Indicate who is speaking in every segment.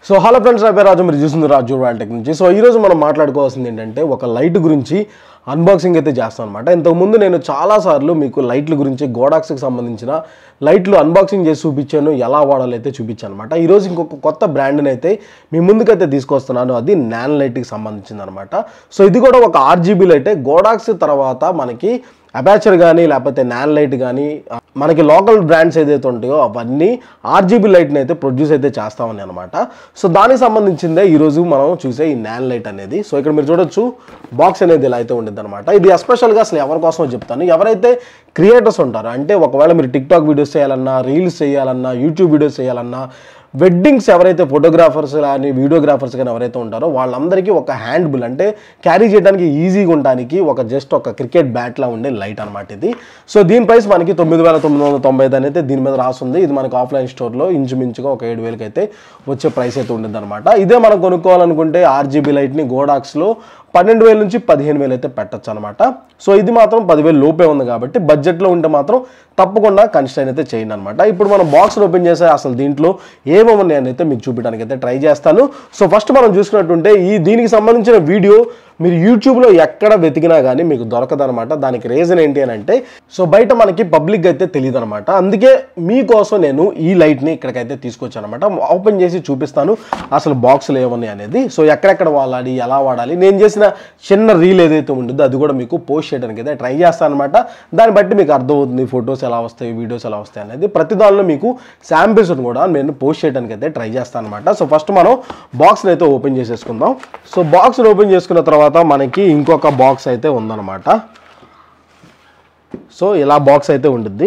Speaker 1: So hello friends నా పేరు రాజు మీరు చూస్తుంది రాజు రాయల్ టెక్ నుంచి సో ఈరోజు మనం మాట్లాడుకోవాల్సింది ఏంటంటే ఒక లైట్ గురించి అన్బాక్సింగ్ అయితే చేస్తాను అనమాట ఇంతకుముందు నేను చాలాసార్లు మీకు లైట్ల గురించి గోడాక్స్కి సంబంధించిన లైట్లు అన్బాక్సింగ్ చేసి చూపించాను ఎలా వాడాలో అయితే చూపించాను అనమాట ఈరోజు ఇంకొక కొత్త బ్రాండ్ని అయితే మీ ముందుకైతే తీసుకొస్తున్నాను అది నాన్ లైట్కి సంబంధించింది అనమాట సో ఇది కూడా ఒక ఆర్జీబీ లైటే గోడాక్స్ తర్వాత మనకి అపాచర్ కానీ లేకపోతే నాన్ లైట్ కానీ ఆ, మనకి లోకల్ బ్రాండ్స్ ఏదైతే ఉంటాయో అవన్నీ ఆర్జీబీ లైట్ని అయితే ప్రొడ్యూస్ అయితే చేస్తామని అనమాట సో దానికి సంబంధించిందే ఈరోజు మనం చూసే ఈ నాన్ లైట్ అనేది సో ఇక్కడ మీరు చూడొచ్చు బాక్స్ అనేది ఇలా అయితే ఉండిద్ది అనమాట ఇది ఎస్పెషల్గా అసలు ఎవరి కోసమో చెప్తాను ఎవరైతే క్రియేటర్స్ ఉంటారో అంటే ఒకవేళ మీరు టిక్ టాక్ వీడియోస్ చేయాలన్నా రీల్స్ చేయాలన్నా యూట్యూబ్ వీడియోస్ చేయాలన్నా వెడ్డింగ్స్ ఎవరైతే ఫోటోగ్రాఫర్స్ కానీ వీడియోగ్రాఫర్స్ కానీ ఎవరైతే ఉంటారో వాళ్ళందరికీ ఒక హ్యాండ్ బిల్ అంటే క్యారీ చేయడానికి ఈజీగా ఉండడానికి ఒక జస్ట్ ఒక క్రికెట్ బ్యాట్లా ఉండే లైట్ అనమాట ఇది సో దీని ప్రైస్ మనకి తొమ్మిది వేల తొమ్మిది వందల తొంభై ఐదు అనేది దీని మీద రాస్తుంది ఇది మనకి ఆఫ్లైన్ స్టోర్లో ఇంచుమించుగా ఒక ఏడు వేలకి అయితే వచ్చే ప్రైస్ అయితే ఉంటుంది అనమాట ఇదే మనం కొనుక్కోవాలనుకుంటే ఆర్జీబీ లైట్ని గోడాక్స్లో పన్నెండు వేల నుంచి పదిహేను వేలు అయితే పెట్టచ్చు అనమాట సో ఇది మాత్రం పదివేలు లోపే ఉంది కాబట్టి బడ్జెట్లో ఉంటే మాత్రం తప్పకుండా కన్స్టైన్ అయితే చేయండి అనమాట ఇప్పుడు మనం బాక్స్ ఓపెన్ చేసే అసలు దీంట్లో ఏమేమి నేను అయితే మీకు చూపించడానికి అయితే ట్రై చేస్తాను సో ఫస్ట్ మనం చూసుకున్నట్టుంటే ఈ దీనికి సంబంధించిన వీడియో మీరు యూట్యూబ్లో ఎక్కడ వెతికినా కానీ మీకు దొరకదనమాట దానికి రీజన్ ఏంటి అని అంటే సో బయట మనకి పబ్లిక్ అయితే తెలియదు అనమాట అందుకే మీకోసం నేను ఈ లైట్ని ఇక్కడికైతే తీసుకొచ్చాను అనమాట ఓపెన్ చేసి చూపిస్తాను అసలు బాక్సులు ఏమన్నాయి అనేది సో ఎక్కడెక్కడ వాడాలి ఎలా వాడాలి నేను చేసిన చిన్న రీల్ ఏదైతే ఉంటుందో అది కూడా మీకు పోస్ట్ చేయడానికి అయితే ట్రై చేస్తాను అనమాట దాన్ని బట్టి మీకు అర్థమవుతుంది ఫొటోస్ ఎలా వస్తాయి వీడియోస్ ఎలా వస్తాయి అనేది ప్రతి దానిలో మీకు శాంపిల్స్ కూడా నేను పోస్ట్ చేయడానికి అయితే ట్రై చేస్తాను అనమాట సో ఫస్ట్ మనం బాక్స్ని అయితే ఓపెన్ చేసేసుకుందాం సో బాక్స్ని ఓపెన్ చేసుకున్న తర్వాత మనకి ఇంకొక బాక్స్ అయితే ఉందన్నమాట సో ఇలా బాక్స్ అయితే ఉంటుంది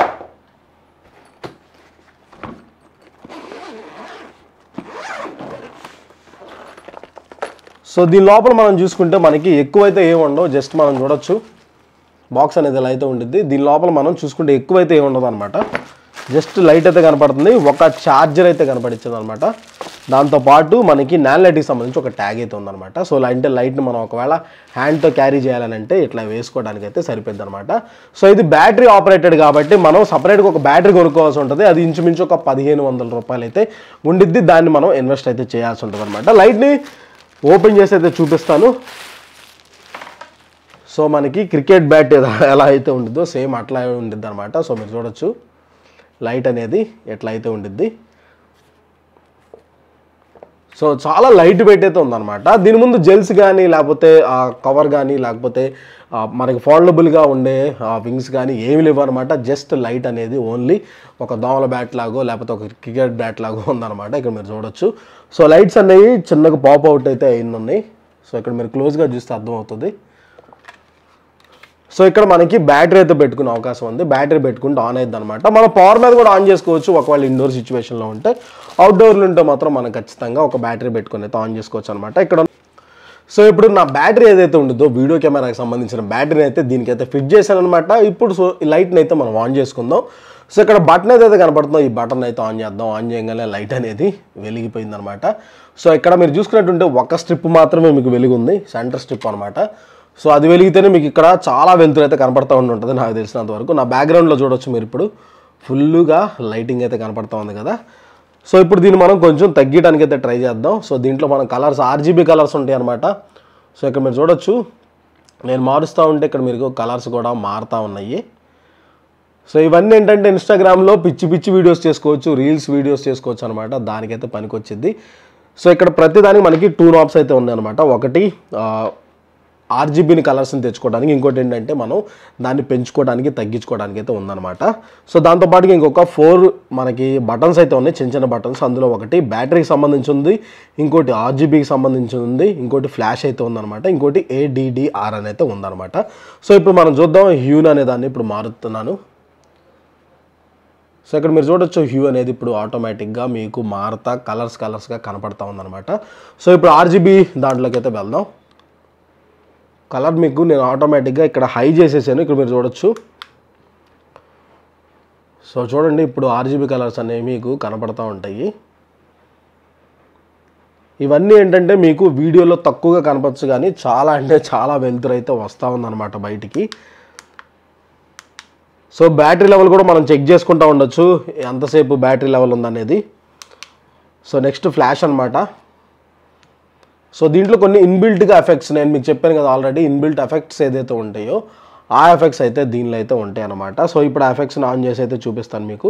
Speaker 1: సో దీని లోపల మనం చూసుకుంటే మనకి ఎక్కువైతే ఏమి ఉండవు జస్ట్ మనం చూడొచ్చు బాక్స్ అనేది ఇలా అయితే ఉంటుంది దీని లోపల మనం చూసుకుంటే ఎక్కువైతే ఏమి ఉండదు అనమాట జస్ట్ లైట్ అయితే కనపడుతుంది ఒక ఛార్జర్ అయితే కనపడించింది అనమాట దాంతోపాటు మనకి నాన్ లైట్కి సంబంధించి ఒక ట్యాగ్ అయితే ఉందన్నమాట సో అంటే లైట్ని మనం ఒకవేళ హ్యాండ్తో క్యారీ చేయాలని అంటే ఇట్లా వేసుకోవడానికి అయితే సరిపోద్ది అనమాట సో ఇది బ్యాటరీ ఆపరేటెడ్ కాబట్టి మనం సపరేట్గా ఒక బ్యాటరీ కొనుక్కోవాల్సి ఉంటుంది అది ఇంచుమించు ఒక పదిహేను వందల రూపాయలు అయితే ఉండిద్ది దాన్ని మనం ఇన్వెస్ట్ అయితే చేయాల్సి ఉంటుంది అనమాట లైట్ని ఓపెన్ చేసి అయితే చూపిస్తాను సో మనకి క్రికెట్ బ్యాట్ ఏదా- ఎలా అయితే ఉండిద్దో సేమ్ అట్లా ఉండిద్ది అనమాట సో మీరు చూడొచ్చు లైట్ అనేది ఎట్లా అయితే ఉండిద్ది సో చాలా లైట్ వెయిట్ అయితే ఉందన్నమాట దీని ముందు జెల్స్ కానీ లేకపోతే ఆ కవర్ కానీ లేకపోతే ఆ, మనకి ఫోల్డబుల్గా ఉండే వింగ్స్ కానీ ఏమి లేవు అనమాట జస్ట్ లైట్ అనేది ఓన్లీ ఒక దోమల బ్యాట్ లాగో లేకపోతే ఒక క్రికెట్ బ్యాట్ లాగో ఉందన్నమాట ఇక్కడ మీరు చూడొచ్చు సో లైట్స్ అనేవి చిన్నగా పాప్ అవుట్ అయితే అయింది ఉన్నాయి సో ఇక్కడ మీరు క్లోజ్గా చూస్తే అర్థమవుతుంది సో ఇక్కడ మనకి బ్యాటరీ అయితే పెట్టుకునే అవకాశం ఉంది బ్యాటరీ పెట్టుకుంటే ఆన్ అయ్యింది అనమాట మనం పవర్ మీద కూడా ఆన్ చేసుకోవచ్చు ఒకవేళ ఇండోర్ సిచ్యువేషన్లో ఉంటే అవుట్డోర్లో ఉంటే మాత్రం మనం ఖచ్చితంగా ఒక బ్యాటరీ పెట్టుకుని అయితే ఆన్ చేసుకోవచ్చు అనమాట ఇక్కడ సో ఇప్పుడు నా బ్యాటరీ ఏదైతే ఉంటుందో వీడియో కెమెరాకి సంబంధించిన బ్యాటరీని అయితే దీనికైతే ఫిట్ చేశాను అనమాట ఇప్పుడు సో ఈ లైట్ని అయితే మనం ఆన్ చేసుకుందాం సో ఇక్కడ బటన్ ఏదైతే కనపడుతుందో ఈ బటన్ అయితే ఆన్ చేద్దాం ఆన్ చేయగానే లైట్ అనేది వెలిగిపోయింది అనమాట సో ఇక్కడ మీరు చూసుకున్నట్టుంటే ఒక స్ట్రిప్ మాత్రమే మీకు వెలుగు ఉంది సెంటర్ స్ట్రిప్ అనమాట సో అది వెలిగితేనే మీకు ఇక్కడ చాలా వెలుతురు అయితే కనపడతా ఉండి ఉంటుంది నాకు తెలిసినంత వరకు నా బ్యాక్గ్రౌండ్లో చూడొచ్చు మీరు ఇప్పుడు ఫుల్గా లైటింగ్ అయితే కనపడతా ఉంది కదా సో ఇప్పుడు దీన్ని మనం కొంచెం తగ్గించడానికి అయితే ట్రై చేద్దాం సో దీంట్లో మనం కలర్స్ ఆర్జీబీ కలర్స్ ఉంటాయి అనమాట సో ఇక్కడ మీరు చూడొచ్చు నేను మారుస్తూ ఉంటే ఇక్కడ మీరు కలర్స్ కూడా మారుతూ ఉన్నాయి సో ఇవన్నీ ఏంటంటే ఇన్స్టాగ్రామ్లో పిచ్చి పిచ్చి వీడియోస్ చేసుకోవచ్చు రీల్స్ వీడియోస్ చేసుకోవచ్చు అనమాట దానికైతే పనికొచ్చింది సో ఇక్కడ ప్రతిదానికి మనకి టూ నాబ్స్ అయితే ఉన్నాయన్నమాట ఒకటి ఆర్జీబీని కలర్స్ని తెచ్చుకోవడానికి ఇంకోటి ఏంటంటే మనం దాన్ని పెంచుకోవడానికి తగ్గించుకోవడానికి అయితే ఉందన్నమాట సో దాంతోపాటుగా ఇంకొక ఫోర్ మనకి బటన్స్ అయితే ఉన్నాయి చిన్న చిన్న బటన్స్ అందులో ఒకటి బ్యాటరీకి సంబంధించి ఉంది ఇంకోటి ఆర్జీబీకి సంబంధించి ఉంది ఇంకోటి ఫ్లాష్ అయితే ఉందన్నమాట ఇంకోటి ఏడిడిఆర్ అని అయితే ఉందన్నమాట సో ఇప్పుడు మనం చూద్దాం హ్యూన్ అనే దాన్ని ఇప్పుడు మారుతున్నాను సో ఇక్కడ మీరు చూడొచ్చు హ్యూ అనేది ఇప్పుడు ఆటోమేటిక్గా మీకు మారుతా కలర్స్ కలర్స్గా కనపడతా ఉందన్నమాట సో ఇప్పుడు ఆర్జీబీ దాంట్లోకి అయితే వెళ్దాం కలర్ మీకు నేను ఆటోమేటిక్గా ఇక్కడ హై చేసేసాను ఇక్కడ మీరు చూడొచ్చు సో చూడండి ఇప్పుడు ఆర్జీబీ కలర్స్ అనేవి మీకు కనపడతా ఉంటాయి ఇవన్నీ ఏంటంటే మీకు వీడియోలో తక్కువగా కనపడచ్చు కానీ చాలా అంటే చాలా వెలుతురు అయితే వస్తూ ఉందన్నమాట బయటికి సో బ్యాటరీ లెవెల్ కూడా మనం చెక్ చేసుకుంటూ ఉండొచ్చు ఎంతసేపు బ్యాటరీ లెవెల్ ఉందనేది సో నెక్స్ట్ ఫ్లాష్ అనమాట సో దీంట్లో కొన్ని ఇన్బిల్ట్గా ఎఫెక్ట్స్ నేను మీకు చెప్పాను కదా ఆల్రెడీ ఇన్బిల్ట్ ఎఫెక్ట్స్ ఏదైతే ఉంటాయో ఆ ఎఫెక్ట్స్ అయితే దీనిలో అయితే ఉంటాయి అనమాట సో ఇప్పుడు ఆ ఎఫెక్ట్స్ని ఆన్ చేసి అయితే చూపిస్తాను మీకు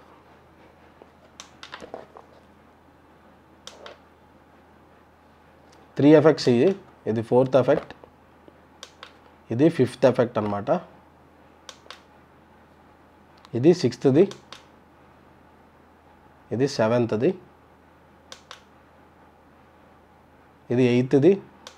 Speaker 1: త్రీ ఎఫెక్ట్స్ ఇది ఇది ఫోర్త్ ఎఫెక్ట్ ఇది ఫిఫ్త్ ఎఫెక్ట్ అనమాట ఇది సిక్స్త్ది ఇది సెవెంత్ది ఇది ఎయిత్ది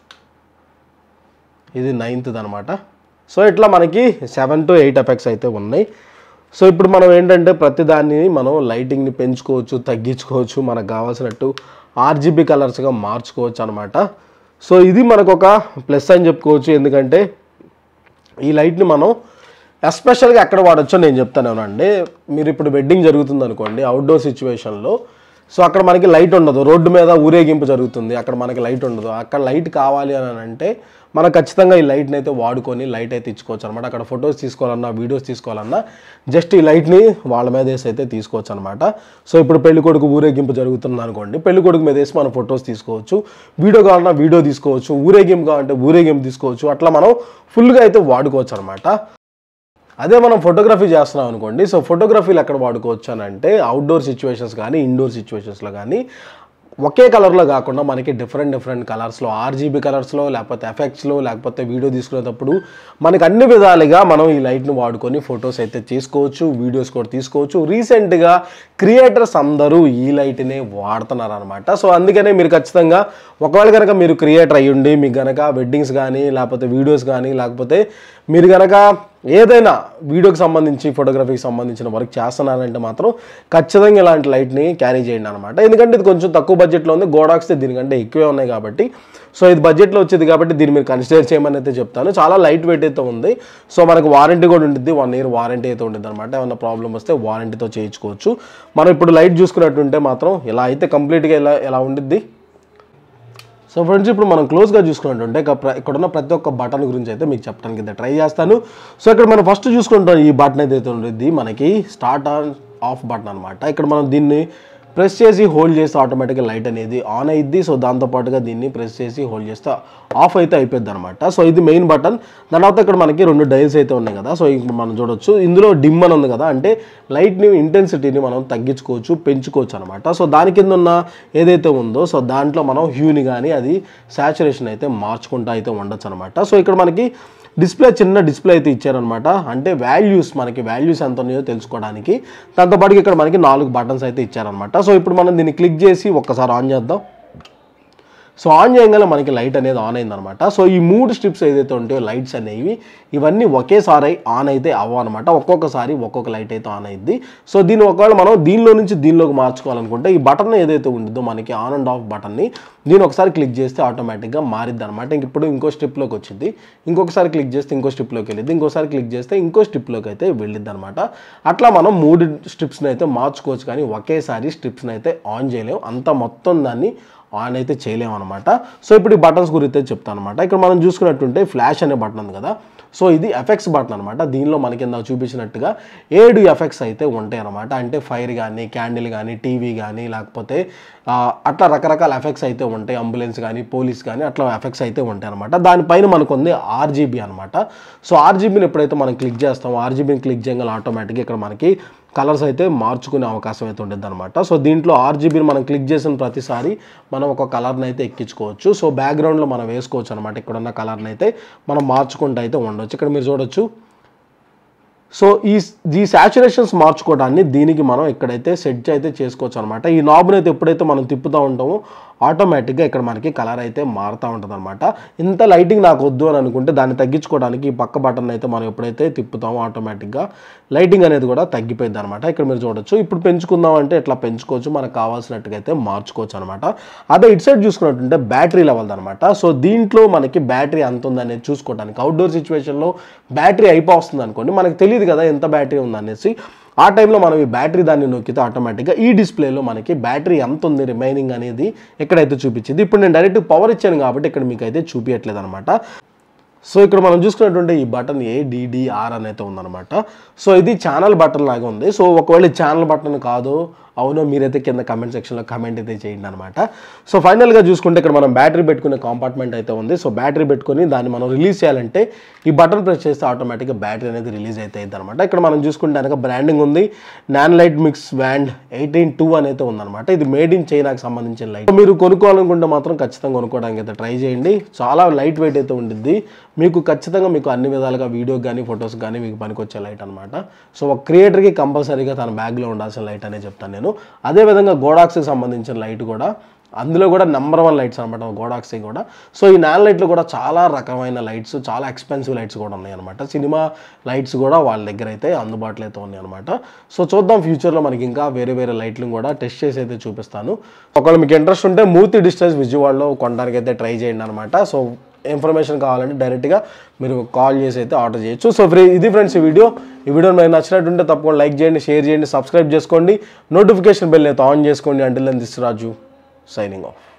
Speaker 1: ఇది నైన్త్ది అనమాట సో ఇట్లా మనకి సెవెన్ టు ఎయిట్ ఎఫెక్ట్స్ అయితే ఉన్నాయి సో ఇప్పుడు మనం ఏంటంటే ప్రతిదాన్ని మనం లైటింగ్ని పెంచుకోవచ్చు తగ్గించుకోవచ్చు మనకు కావాల్సినట్టు ఆర్జీబీ కలర్స్గా మార్చుకోవచ్చు అనమాట సో ఇది మనకు ఒక ప్లస్ అని చెప్పుకోవచ్చు ఎందుకంటే ఈ లైట్ని మనం ఎస్పెషల్గా ఎక్కడ వాడచ్చో నేను చెప్తాను అండి మీరు ఇప్పుడు వెడ్డింగ్ జరుగుతుంది అనుకోండి అవుట్డోర్ సిచ్యువేషన్లో సో అక్కడ మనకి లైట్ ఉండదు రోడ్డు మీద ఊరేగింపు జరుగుతుంది అక్కడ మనకి లైట్ ఉండదు అక్కడ లైట్ కావాలి అని అంటే మనం ఖచ్చితంగా ఈ లైట్ని అయితే వాడుకొని లైట్ అయితే ఇచ్చుకోవచ్చు అనమాట అక్కడ ఫొటోస్ తీసుకోవాలన్నా వీడియోస్ తీసుకోవాలన్నా జస్ట్ ఈ లైట్ని వాళ్ళ మీద వేసి అయితే తీసుకోవచ్చు అనమాట సో ఇప్పుడు పెళ్లి కొడుకు ఊరేగింపు జరుగుతుంది అనుకోండి పెళ్లి కొడుకు మీద వేసి మనం ఫొటోస్ తీసుకోవచ్చు వీడియో కావాలన్నా వీడియో తీసుకోవచ్చు ఊరేగింపు కావాలంటే ఊరేగింపు తీసుకోవచ్చు అట్లా మనం ఫుల్గా అయితే వాడుకోవచ్చు అనమాట అదే మనం ఫోటోగ్రఫీ చేస్తున్నాం అనుకోండి సో ఫోటోగ్రఫీలు ఎక్కడ వాడుకోవచ్చు అని అంటే అవుట్డోర్ సిచ్యువేషన్స్ కానీ ఇండోర్ సిచ్యువేషన్స్లో కానీ ఒకే కలర్లో కాకుండా మనకి డిఫరెంట్ డిఫరెంట్ కలర్స్లో ఆర్జీబీ కలర్స్లో లేకపోతే ఎఫెక్ట్స్లో లేకపోతే వీడియో తీసుకునేటప్పుడు మనకి అన్ని విధాలుగా మనం ఈ లైట్ని వాడుకొని ఫొటోస్ అయితే తీసుకోవచ్చు వీడియోస్ కూడా తీసుకోవచ్చు రీసెంట్గా క్రియేటర్స్ అందరూ ఈ లైట్నే వాడుతున్నారు అనమాట సో అందుకనే మీరు ఖచ్చితంగా ఒకవేళ కనుక మీరు క్రియేటర్ అయ్యుండి మీకు కనుక వెడ్డింగ్స్ కానీ లేకపోతే వీడియోస్ కానీ లేకపోతే మీరు కనుక ఏదైనా వీడియోకి సంబంధించి ఫోటోగ్రఫీకి సంబంధించిన వర్క్ చేస్తున్నారంటే మాత్రం ఖచ్చితంగా ఇలాంటి లైట్ని క్యారీ చేయండి అనమాట ఎందుకంటే ఇది కొంచెం తక్కువ బడ్జెట్లో ఉంది గోడాక్స్ దీనికంటే ఎక్కువే ఉన్నాయి కాబట్టి సో ఇది బడ్జెట్లో వచ్చేది కాబట్టి దీన్ని మీరు కన్సిడర్ చేయమని అయితే చెప్తాను చాలా లైట్ వెయిట్ అయితే ఉంది సో మనకు వారంటీ కూడా ఉంటుంది వన్ ఇయర్ వారంటీ అయితే ఉంటుంది అనమాట ఏమైనా ప్రాబ్లం వస్తే వారంటీతో చేయించుకోవచ్చు మనం ఇప్పుడు లైట్ చూసుకున్నట్టుంటే మాత్రం ఇలా అయితే కంప్లీట్గా ఇలా ఎలా ఉండిద్ది సో ఫ్రెండ్స్ ఇప్పుడు మనం క్లోజ్గా చూసుకున్నట్టుంటే ఇక ప్ర- ఇక్కడ ఉన్న ప్రతి ఒక్క బటన్ గురించి అయితే మీకు చెప్పడానికి అయితే ట్రై చేస్తాను సో ఇక్కడ మనం ఫస్ట్ చూసుకుంటాం ఈ బటన్ ఏదైతే ఉండేది మనకి స్టార్ట్ ఆన్ ఆఫ్ బటన్ అనమాట ఇక్కడ మనం దీన్ని ప్రెస్ చేసి హోల్డ్ చేస్తే ఆటోమేటిక్గా లైట్ అనేది ఆన్ అయ్యిద్ది సో దాంతోపాటుగా దీన్ని ప్రెస్ చేసి హోల్డ్ చేస్తే ఆఫ్ అయితే అయిపోద్ది అనమాట సో ఇది మెయిన్ బటన్ దాని తర్వాత ఇక్కడ మనకి రెండు డైల్స్ అయితే ఉన్నాయి కదా సో ఇప్పుడు మనం చూడొచ్చు ఇందులో డిమ్ అని ఉంది కదా అంటే లైట్ని ఇంటెన్సిటీని మనం తగ్గించుకోవచ్చు పెంచుకోవచ్చు అనమాట సో దాని కింద ఉన్న ఏదైతే ఉందో సో దాంట్లో మనం హ్యూని కానీ అది సాచురేషన్ అయితే మార్చుకుంటూ అయితే ఉండొచ్చు అనమాట సో ఇక్కడ మనకి డిస్ప్లే చిన్న డిస్ప్లే అయితే ఇచ్చారనమాట అంటే వాల్యూస్ మనకి వాల్యూస్ ఎంత ఉన్నాయో తెలుసుకోవడానికి దాంతోపాటు ఇక్కడ మనకి నాలుగు బటన్స్ అయితే ఇచ్చారనమాట సో ఇప్పుడు మనం దీన్ని క్లిక్ చేసి ఒక్కసారి ఆన్ చేద్దాం సో ఆన్ చేయగానే మనకి లైట్ అనేది ఆన్ అయిందనమాట సో ఈ మూడు స్ట్రిప్స్ ఏదైతే ఉంటాయో లైట్స్ అనేవి ఇవన్నీ ఒకేసారి ఆన్ అయితే అవ్వనమాట ఒక్కొక్కసారి ఒక్కొక్క లైట్ అయితే ఆన్ అయింది సో దీన్ని ఒకవేళ మనం దీనిలో నుంచి దీనిలోకి మార్చుకోవాలనుకుంటే ఈ బటన్ ఏదైతే ఉంటుందో మనకి ఆన్ అండ్ ఆఫ్ బటన్ని దీన్ని ఒకసారి క్లిక్ చేస్తే ఆటోమేటిక్గా మారిద్ది అనమాట ఇంక ఇప్పుడు ఇంకో స్టెప్లోకి వచ్చింది ఇంకొకసారి క్లిక్ చేస్తే ఇంకో స్టెప్లోకి వెళ్ళింది ఇంకోసారి క్లిక్ చేస్తే ఇంకో స్టెప్లోకి అయితే వెళ్ళిద్ది అనమాట అట్లా మనం మూడు స్ట్రిప్స్ని అయితే మార్చుకోవచ్చు కానీ ఒకేసారి స్ట్రిప్స్ని అయితే ఆన్ చేయలేము అంత మొత్తం దాన్ని ఆన్ అయితే చేయలేము అనమాట సో ఇప్పుడు ఈ బటన్స్ గురించి అయితే చెప్తాను అనమాట ఇక్కడ మనం చూసుకున్నట్టుంటే ఫ్లాష్ అనే బటన్ ఉంది కదా సో ఇది ఎఫెక్ట్స్ బటన్ అనమాట దీనిలో మనకి ఇందాక చూపించినట్టుగా ఏడు ఎఫెక్ట్స్ అయితే ఉంటాయి అనమాట అంటే ఫైర్ కానీ క్యాండిల్ కానీ టీవీ కానీ లేకపోతే ఆ, అట్లా రకరకాల ఎఫెక్ట్స్ అయితే ఉంటాయి అంబులెన్స్ కానీ పోలీస్ కానీ అట్లా ఎఫెక్ట్స్ అయితే ఉంటాయి అనమాట దానిపైన మనకు ఉంది ఆర్జీబీ అనమాట సో ఆర్జీబీని ఎప్పుడైతే మనం క్లిక్ చేస్తామో ఆర్జీబీని క్లిక్ చేయగల ఆటోమేటిక్గా ఇక్కడ మనకి కలర్స్ అయితే మార్చుకునే అవకాశం అయితే ఉంటుంది అనమాట సో దీంట్లో ఆర్జీబీని మనం క్లిక్ చేసిన ప్రతిసారి మనం ఒక కలర్ని అయితే ఎక్కించుకోవచ్చు సో బ్యాక్గ్రౌండ్లో మనం వేసుకోవచ్చు అనమాట ఇక్కడ ఉన్న కలర్ని అయితే మనం మార్చుకుంటూ అయితే ఉండొచ్చు ఇక్కడ మీరు చూడొచ్చు సో ఈ ఈ సాచురేషన్స్ మార్చుకోవడాన్ని దీనికి మనం ఇక్కడైతే సెట్ అయితే చేసుకోవచ్చు అనమాట ఈ నాబ్ని అయితే ఎప్పుడైతే మనం తిప్పుతూ ఉంటామో ఆటోమేటిక్గా ఇక్కడ మనకి కలర్ అయితే మారుతూ ఉంటుంది అనమాట ఇంత లైటింగ్ నాకు వద్దు అని అనుకుంటే దాన్ని తగ్గించుకోవడానికి ఈ పక్క బటన్ అయితే మనం ఎప్పుడైతే తిప్పుతామో ఆటోమేటిక్గా లైటింగ్ అనేది కూడా తగ్గిపోయింది అనమాట ఇక్కడ మీరు చూడొచ్చు ఇప్పుడు పెంచుకుందాం అంటే ఇట్లా పెంచుకోవచ్చు మనకు కావాల్సినట్టుగా అయితే మార్చుకోవచ్చు అనమాట అదే ఇటు సైడ్ చూసుకున్నట్టుంటే బ్యాటరీ లెవెల్ అనమాట సో దీంట్లో మనకి బ్యాటరీ ఎంత ఉందనేది చూసుకోవడానికి అవుట్డోర్ సిచ్యువేషన్లో బ్యాటరీ అయిపోతుంది అనుకోండి మనకు తెలియదు కదా ఎంత బ్యాటరీ ఉందనేసి ఆ టైంలో మనం ఈ బ్యాటరీ దాన్ని నొక్కితే ఆటోమేటిక్గా ఈ డిస్ప్లేలో మనకి బ్యాటరీ ఎంత ఉంది రిమైనింగ్ అనేది ఎక్కడైతే చూపించింది ఇప్పుడు నేను డైరెక్ట్ పవర్ ఇచ్చాను కాబట్టి ఇక్కడ మీకు అయితే చూపించట్లేదు అనమాట సో ఇక్కడ మనం చూసుకున్నటువంటి ఈ బటన్ ఏడిడిఆర్ అని అయితే ఉందన్నమాట సో ఇది ఛానల్ బటన్ లాగా ఉంది సో ఒకవేళ ఛానల్ బటన్ కాదు అవునో మీరైతే కింద కమెంట్ సెక్షన్లో కమెంట్ అయితే చేయండి అనమాట సో ఫైనల్గా చూసుకుంటే ఇక్కడ మనం బ్యాటరీ పెట్టుకునే కాంపార్ట్మెంట్ అయితే ఉంది సో బ్యాటరీ పెట్టుకొని దాన్ని మనం రిలీజ్ చేయాలంటే ఈ బటన్ ప్రెస్ చేస్తే ఆటోమేటిక్గా బ్యాటరీ అనేది రిలీజ్ అయితే అయింది అనమాట ఇక్కడ మనం చూసుకుంటే కనుక బ్రాండింగ్ ఉంది non light mix band eighteen two అనేది ఉందన్నమాట ఇది మేడ్ ఇన్ చైనాకి సంబంధించిన లైట్ మీరు కొనుక్కోవాలనుకుంటే మాత్రం ఖచ్చితంగా కొనుక్కోవడానికి అయితే ట్రై చేయండి చాలా లైట్ వెయిట్ అయితే ఉండిద్ది మీకు ఖచ్చితంగా మీకు అన్ని విధాలుగా వీడియో కానీ ఫొటోస్ కానీ మీకు పనికొచ్చే లైట్ అనమాట సో ఒక క్రియేటర్కి కంపల్సరీగా తన బ్యాగ్లో ఉండాల్సిన లైట్ అనే చెప్తాను నేను అదేవిధంగా గోడాక్స్కి సంబంధించిన లైట్ కూడా అందులో కూడా నెంబర్ వన్ లైట్స్ అనమాట గోడాక్సీ కూడా సో ఈ నాన్ లైట్లు కూడా చాలా రకమైన లైట్స్ చాలా ఎక్స్పెన్సివ్ లైట్స్ కూడా ఉన్నాయి అనమాట సినిమా లైట్స్ కూడా వాళ్ళ దగ్గర అయితే అందుబాటులో అయితే ఉన్నాయి అనమాట సో చూద్దాం ఫ్యూచర్లో మనకి ఇంకా వేరే వేరే లైట్లు కూడా టెస్ట్ చేసి అయితే చూపిస్తాను ఒకవేళ మీకు ఇంట్రెస్ట్ ఉంటే మూర్తి డిస్టెన్స్ విజయవాడలో కొనడానికి అయితే ట్రై చేయండి అనమాట సో ఇన్ఫర్మేషన్ కావాలంటే డైరెక్ట్గా మీరు కాల్ చేసి అయితే ఆర్డర్ చేయొచ్చు సో ఫ్రీ ఇది ఫ్రెండ్స్ ఈ వీడియో ఈ వీడియో మీకు నచ్చినట్టుంటే తప్పకుండా లైక్ చేయండి షేర్ చేయండి సబ్స్క్రైబ్ చేసుకోండి నోటిఫికేషన్ బెల్ అయితే ఆన్ చేసుకోండి అంటే దిస్ రాజు signing off.